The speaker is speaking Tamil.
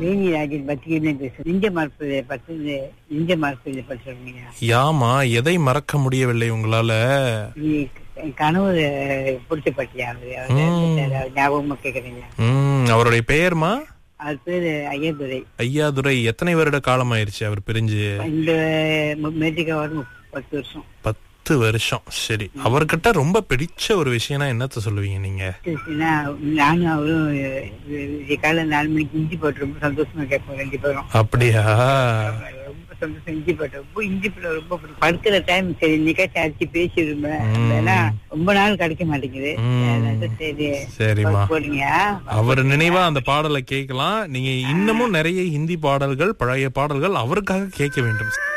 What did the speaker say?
வேணி ராஜன் பத்திரிகையில பேசுறேன் நெஞ்ச மரப்பு பத்து நெஞ்ச மரப்பு படிச்சிருக்கீங்க யாமா எதை மறக்க முடியவில்லை உங்களால என் கனவு பிடிச்ச பட்டியா ஞாபகமா கேக்குறீங்க ம் அவருடைய பெயர்மா அது பேரு ஐயதுரை ஐயாதுரை எத்தனை வருட காலமாயிருச்சு அவர் பிரிஞ்சு இந்த மேஜிக்கா வரும் பத்து வருஷம் பத்து வருஷம் சரி அவர்கிட்ட ரொம்ப பிடிச்ச ஒரு விஷயம்னா என்னத்த சொல்லுவீங்க நீங்க ஏன்னா, நானும் அவரும் விஜய் காலை நாலு மணிக்கு இஞ்சி போட்டு ரொம்ப சந்தோஷமா கேட்போம் ரெண்டு பேரும் அப்படியா ரொம்ப சந்தோஷம் இஞ்சி போட்டு ரொம்ப இஞ்சி போட்டு ரொம்ப பிடிக்கும். படுக்கிற டைம் சரி இன்னைக்காச்சும் அடிச்சு பேசிடுவேன் ம். ஏன்னா ரொம்ப நாள் கிடைக்க மாட்டேங்குது ம். அதனால சரி சரிம்மா போடுங்க அவர் நினைவா அந்த பாடலை கேட்கலாம் நீங்க இன்னமும் நிறைய ஹிந்தி பாடல்கள் பழைய பாடல்கள் அவருக்காக கேட்க வேண்டும்